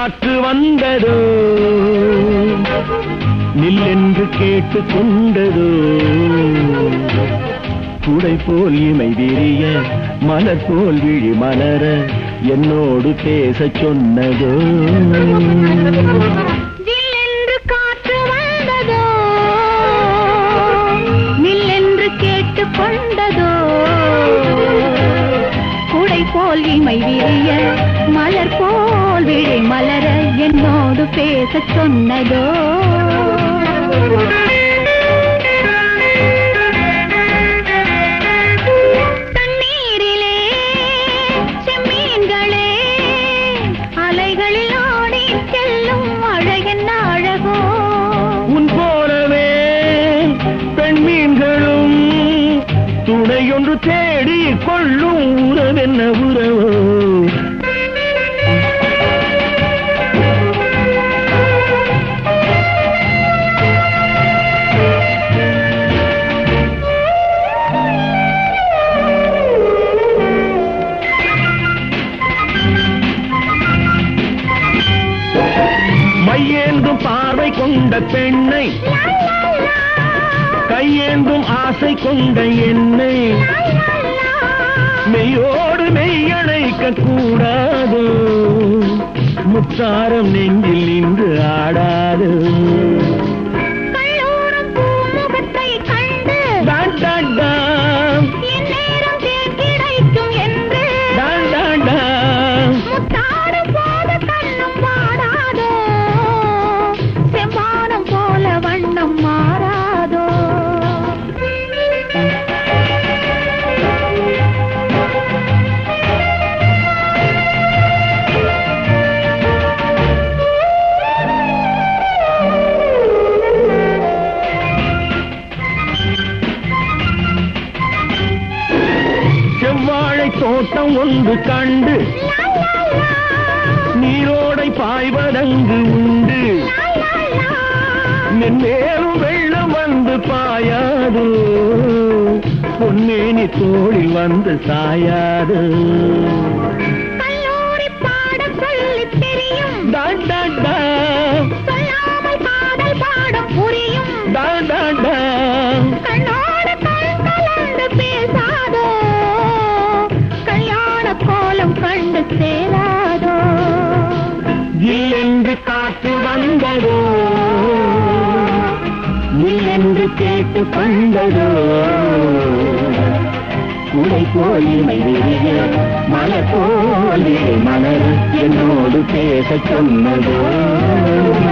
காற்று வந்ததோ நில்லென்று கேட்டு கொண்டதோ குடை போல் இமை விரிய மலர் போல் விழி மலர என்னோடு பேசச் சொன்னதோ ஜில்லென்று காற்று வந்ததோ நில்லென்று கேட்டு கொண்டதோ குடை போல் இமை விரிய மலர் போல் விழி மலர என்னோடு பேசச் சொன்னதோ தண்ணீரிலே செம்மீன்களே அலைகளில் ஆடி செல்லும் அழகென்ன அழகோ உன் போலவே பெண்மீன்களும் துணையொன்று தேடி கொள்ளும் உறவென்ன உறவோ மையேந்தும் பார்வை கொண்ட பெண்ணை கையேந்தும் ஆசை கொண்ட என்னை மெய்யோடு மெய்யணைக்க கூடாது முத்தாரம் நெஞ்சில் நின்று ஆடாது கல்லூரம் பூமுகத்தை கண்டு டான் டான் டான், என் நேரம் தேன் கிடைக்கும் என்று டான் டான் டான். முத்தாடும் போது கண்ணும் பாடாதோ செம்பானம் போல வண்ணம் மாறாதோ செவ்வாழை தோட்டம் ஒன்று கண்டு நீரோடை பாய்வதங்கு உண்டு மென்மேலும் வெள்ளம் வந்து பாயாது பொன்னேனி தோளில் வந்து சாயாது கல்லூரி பாடம் சொல்லித் தெரியும் டான் டான் டான், சொல்லாமல் காதல் பாடம் புரியும் டான் டான் டான். கண்ணோடு கண் கலந்து பேசாதோ கல்யாண கோலம் கண்டு சேராதோ ஜில்லென்று காற்று வந்ததோ நில்லென்று கேட்டு கொண்டதோ குடை போல் இமை விரிய மலர் போலே மலர் என்னோடு பேசச் சொன்னதோ